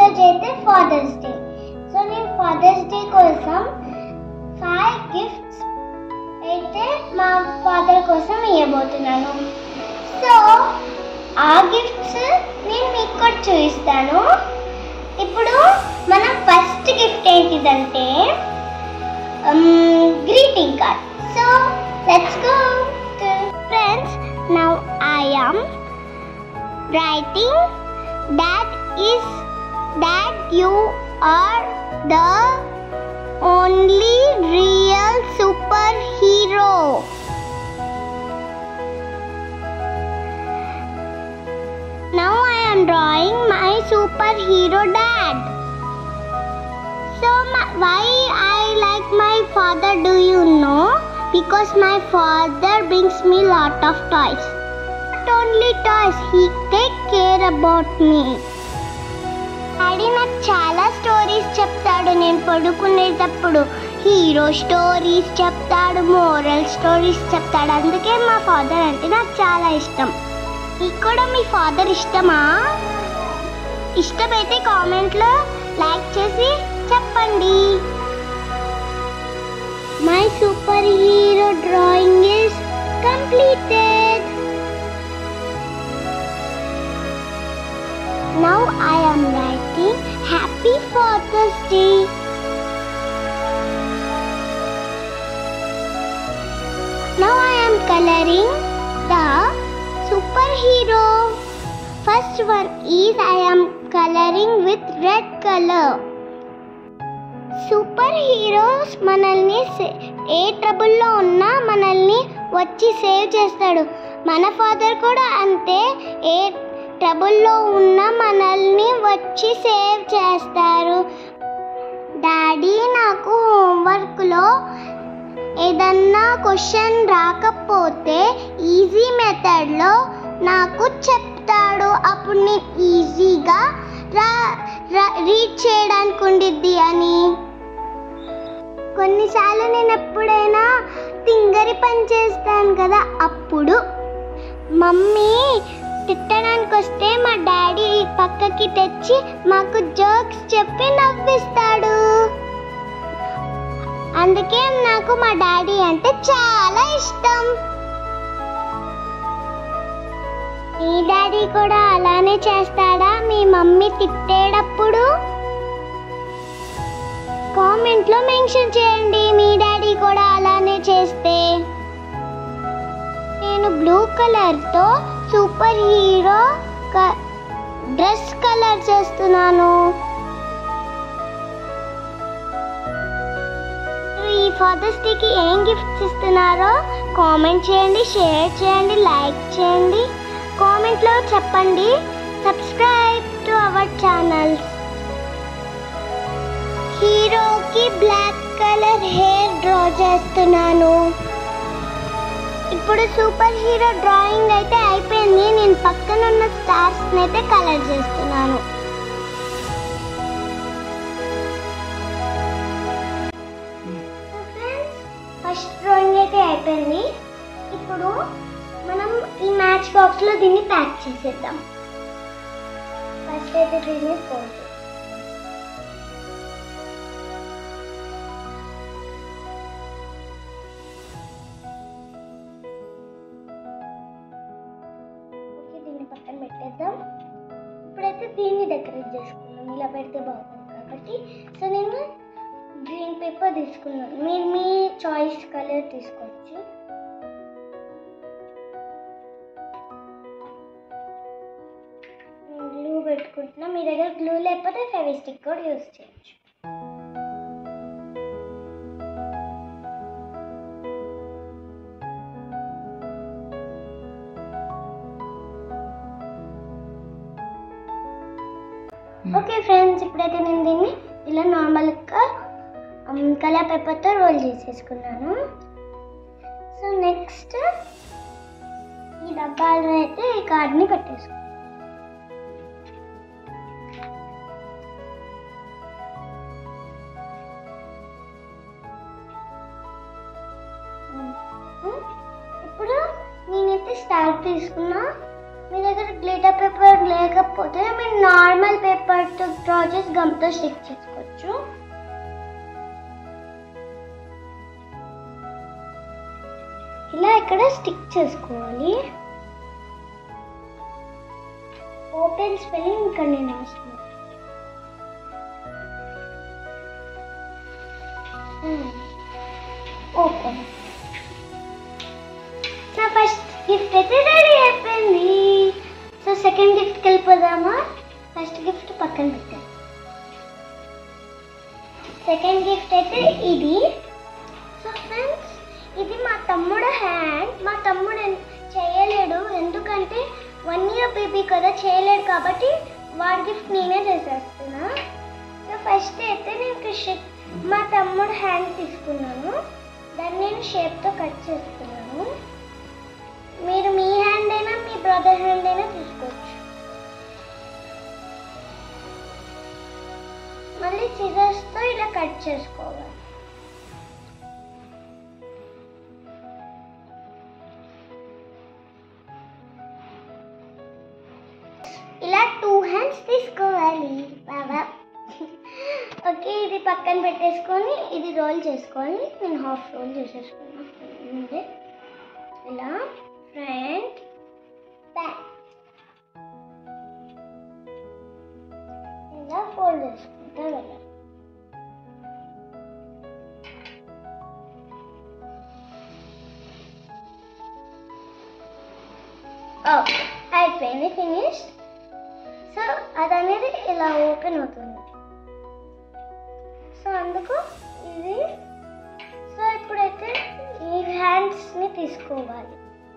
ఈరోజు అయితే Father's Day so నేను ఫాదర్స్ డే కోసం ఫైవ్ గిఫ్ట్స్ అయితే మా ఫాదర్ కోసం ఇవ్వబోతున్నాను సో ఆ గిఫ్ట్స్ నేను మీకు కూడా చూపిస్తాను ఇప్పుడు మన ఫస్ట్ గిఫ్ట్ ఏంటిదంటే greeting card so let's go friends now I am writing that is that you are the only real superhero. Now I am drawing my superhero dad. So my, why I like my father do you know? Because my father brings me lot of toys. Not only toys, he take care about me. Daddy నాకు చాలా stories చెప్తాడు నేను పడుకునేటప్పుడు hero stories చెప్తాడు moral stories చెప్తాడు అందుకే మా father అంటే నాకు చాలా ఇష్టం మీకు కూడా మీ ఫాదర్ ఇష్టమా ఇష్టమైతే కామెంట్లో లైక్ చేసి చెప్పండి my super hero drawing is completed Now I am writing Happy Father's Day. Now I am coloring the superhero. First one is I am coloring with red color. Super heroes మనల్ని సే- ఏ ట్రబుల్లో ఉన్నా మనల్ని వచ్చి save చేస్తాడు మన father కూడా అంతే ఏ ట్రబుల్లో ఉన్న మనల్ని వచ్చి సేవ్ చేస్తారు డాడీ నాకు హోంవర్క్లో ఏదన్నా క్వశ్చన్ రాకపోతే ఈజీ మెథడ్లో నాకు చెప్తాడు అప్పుడు నేను ఈజీగా రా రీడ్ చేయడానికి ఉండిద్ది అని కొన్నిసార్లు నేను ఎప్పుడైనా తింగరి పని చేస్తాను కదా అప్పుడు మమ్మీ తిట్టడానికి వస్తే మా డాడీ పక్కకి తెచ్చి మాకు జోక్స్ చెప్పి నవ్విస్తాడు అందుకే నాకు మా డాడీ అంటే చాలా ఇష్టం మీ డాడీ కూడా అలానే చేస్తాడా మీ మమ్మీ తిట్టేటప్పుడు కామెంట్లో మెన్షన్ చేయండి మీ డాడీ కూడా అలానే చేస్తే నేను బ్లూ కలర్తో సూపర్ హీరో డ్రెస్ కలర్ చేస్తున్నాను మీరు ఈ ఫాదర్స్ డేకి ఏం గిఫ్ట్స్ ఇస్తున్నారో కామెంట్ చేయండి షేర్ చేయండి లైక్ చేయండి కామెంట్లో చెప్పండి సబ్స్క్రైబ్ టు అవర్ ఛానల్స్ హీరోకి బ్లాక్ కలర్ హెయిర్ డ్రా చేస్తున్నాను ఇప్పుడు సూపర్ హీరో డ్రాయింగ్ అయితే అయిపోయింది నేను పక్కన ఉన్న స్టార్స్ అయితే కలర్ చేస్తున్నాను ఫస్ట్ డ్రాయింగ్ అయితే అయిపోయింది ఇప్పుడు మనం ఈ మ్యాచ్ బాక్స్ లో దీన్ని ప్యాక్ చేసేద్దాం ఫస్ట్ అయితే దీన్ని ఫోల్డ్ ఓకే దీన్ని పక్కన పెట్టేద్దాం ఇప్పుడైతే దీన్ని డెకరేట్ చేసుకున్నాం ఇలా పెడితే బాగుంటుంది కాబట్టి సో నేను గ్రీన్ పేపర్ తీసుకున్నాను మీరు మీ చాయిస్ కలర్ తీసుకోవచ్చు గ్లూ పెట్టుకుంటున్నా మీ దగ్గర గ్లూ లేకపోతే ఫెవిస్టిక్ కూడా యూస్ చేయొచ్చు ఓకే ఫ్రెండ్స్ ఇప్పుడైతే నేను దీన్ని ఇలా నార్మల్గా కలర్ పేపర్తో రోల్ చేసేసుకున్నాను సో నెక్స్ట్ ఈ డబ్బాలో అయితే ఈ కార్డ్ని పెట్టేసుకున్నాను ఇప్పుడు నేనైతే స్టార్ తీసుకున్నా మీ దగ్గర గ్లిటర్ పేపర్ లేకపోతే మీరు నార్మల్ పేపర్తో డ్రా చేసి గమ్తో స్టిక్ చేసుకోవచ్చు ఇలా ఇక్కడ స్టిక్ చేసుకోవాలి ఓపెన్ స్పెల్లింగ్ ఇక్కడ నేను వేస్తున్నాను ఓపెన్ నా ఫస్ట్ గిఫ్ట్ అయితే రెడీ అయిపోయింది సో సెకండ్ గిఫ్ట్కి వెళ్ళిపోదామా ఫస్ట్ గిఫ్ట్ పక్కన పెట్టాను సెకండ్ గిఫ్ట్ అయితే ఇది సో ఫ్రెండ్స్ ఇది మా తమ్ముడు హ్యాండ్ మా తమ్ముడు ఎన్- చేయలేడు ఎందుకంటే వన్ ఇయర్ బేబీ కదా చేయలేడు కాబట్టి వాడి గిఫ్ట్ నేనే చేసేస్తున్నా సో ఫస్ట్ అయితే నేను ఒక షే- మా తమ్ముడు హ్యాండ్ తీసుకున్నాను దాన్ని నేను షేప్తో కట్ చేస్తున్నాను మీరు మీ హ్యాండ్ అయినా మీ బ్రదర్ హ్యాండ్ అయినా తీసుకోవచ్చు మళ్ళీ సిజర్స్తో ఇలా కట్ చేసుకోవాలి ఇలా టూ హ్యాండ్స్ తీసుకోవాలి బాబా ఓకే ఇది పక్కన పెట్టేసుకొని ఇది రోల్ చేసుకోవాలి నేను హాఫ్ రోల్ చేసేసుకున్నాను ముందే ఇలా ఫ్రంట్ బ్యాక్ ఇలా ఫోల్డ్ చేసుకుంటా వెళ్ళాలి ఓకే అయిపోయింది ఫినిష్ సో అది అనేది ఇలా ఓపెన్ అవుతుంది సో అందుకు ఇది సో ఇప్పుడైతే ఈ హ్యాండ్స్ని తీసుకోవాలి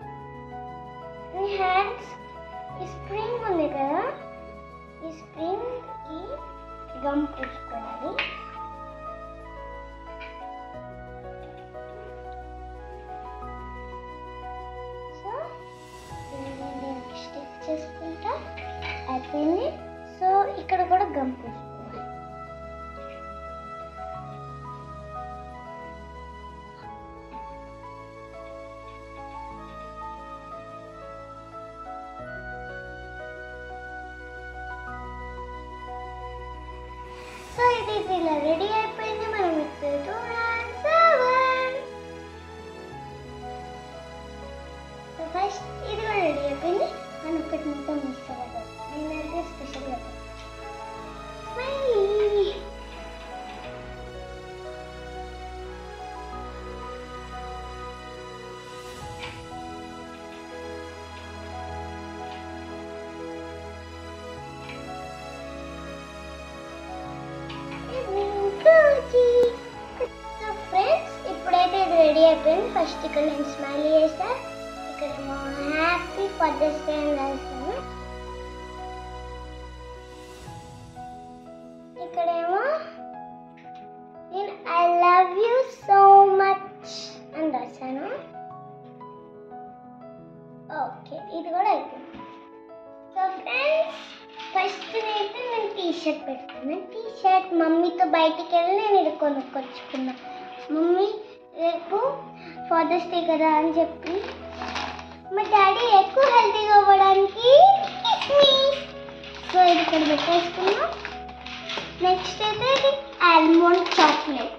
ఈ హ్యాండ్స్ ఈ స్ప్రింగ్ ఉంది కదా ఈ స్ప్రింగ్ కి గమ్ పూసుకోవాలి సో దీన్ని దీనికి స్టిక్ చేసుకుంటా అయిపోయింది సో ఇక్కడ కూడా గమ్ పూసుకోవాలి సో ఇది ఇది ఇలా రెడీ అయిపోయింది మనం ఇప్పుడు two and seven so first ఇది కూడా రెడీ అయిపోయింది మనం ఒకటి మొత్తం మిస్ అవ్వదు నేనైతే స్పెషల్గా స్మైలీ సో ఫ్రెండ్స్ ఇప్పుడైతే ఇది రెడీ అయిపోయింది ఫస్ట్ ఇక్కడ నేను స్మైల్ చేసా ఇక్కడేమో హ్యాపీ ఫాదర్స్ డే అని రాస్తాను ఇక్కడేమో నేను I love you so much అని రాశాను ఓకే ఇది కూడా అయిపోయింది సో ఫ్రెండ్స్ ఫస్ట్ అయితే నేను టీ షర్ట్ పెట్టుకున్నాను టీ షర్ట్ మమ్మీతో బయటికి వెళ్ళి నేను ఇది కొనుక్కొచ్చుకున్నా మమ్మీ రేపు ఫాదర్స్ డే కదా అని చెప్పి మా డాడీ ఎక్కువ హెల్తీగా అవ్వడానికి సో ఇది ఇక్కడ పెట్టేసుకున్నాం నెక్స్ట్ అయితే ఇది ఆల్మండ్ చాక్లెట్స్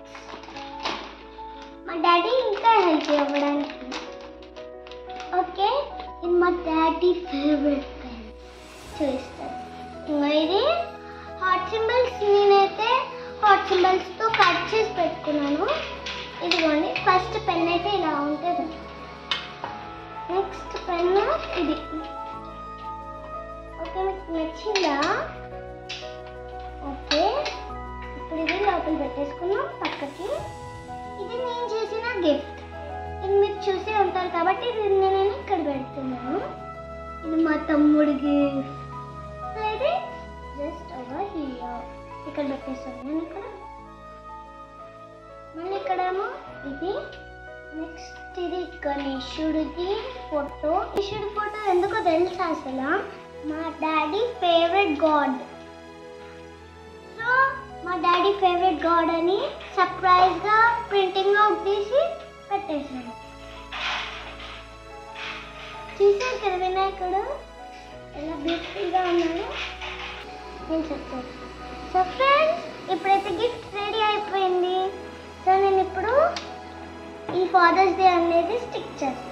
మా డాడీ ఇంకా హెల్తీ అవ్వడానికి ఓకే ఇది మా డాడీ ఫేవరెట్ పెన్ చూపిస్తాను ఇంకా ఇది హాట్ సింబల్స్ నేనైతే హాట్ సింబల్స్తో కట్ చేసి పెట్టుకున్నాను ఇదిగోండి ఫస్ట్ పెన్ అయితే ఇలా ఉంటుంది నెక్స్ట్ పెన్ ఇది ఓకే మీకు నచ్చిందా ఓకే ఇప్పుడు ఇది లోపల పెట్టేసుకున్నాం పక్కకి ఇది నేను చేసిన గిఫ్ట్ ఇది మీరు చూసే ఉంటారు కాబట్టి ఇది నేను ఇక్కడ పెడుతున్నాను ఇది మా తమ్ముడి గిఫ్ట్ సో ఇది జస్ట్ ఓవర్ హియర్ ఇక్కడ పెట్టేస్తాను నేను ఇక్కడ మళ్ళీ ఇక్కడేమో ఇది నెక్స్ట్ ఇది గణేశుడిది ఫోటో గణేశుడి ఫోటో ఎందుకో తెలుసా అసలు మా డాడీ ఫేవరెట్ గాడ్ సో మా డాడీ ఫేవరెట్ గాడ్ అని సర్ప్రైజ్గా ప్రింటింగ్ అవుట్ తీసి పెట్టేసాను చూసారు కదా వినాయకుడు ఎలా బ్యూటిఫుల్గా ఉన్నాను నేను చెప్తాను సో ఫ్రెండ్స్ ఇప్పుడైతే గిఫ్ట్ రెడీ అయిపోయింది సో నేను ఇప్పుడు ఈ ఫాదర్స్ డే అనేది స్టిక్ చేస్తాను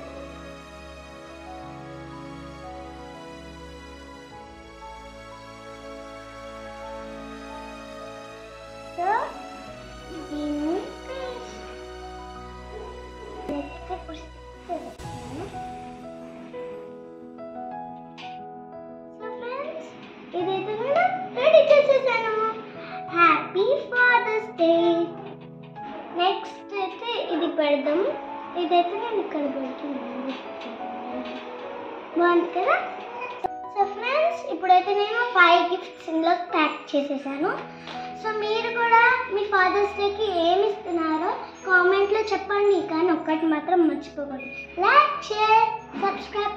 సో దీన్ని paste. నెక్స్ట్ ఇప్పుడు stick చేస్తాను. సో ఫ్రెండ్స్ ఇదైతే నేను రెడీ చేసేసాను హ్యాపీ ఫాదర్స్ డే నెక్స్ట్ అయితే ఇది పెడదాం ఇదైతే నేను ఇక్కడ పెడుతున్నాను బాగుంది కదా సో ఫ్రెండ్స్ ఇప్పుడైతే నేను ఫైవ్ గిఫ్ట్స్ ఇందులో ప్యాక్ చేసేసాను సో మీరు కూడా మీ ఫాదర్స్ డేకి ఏమి ఇస్తున్నారో కామెంట్లో చెప్పండి కానీ ఒక్కటి మాత్రం మర్చిపోకూడదు లైక్ షేర్ సబ్స్క్రైబ్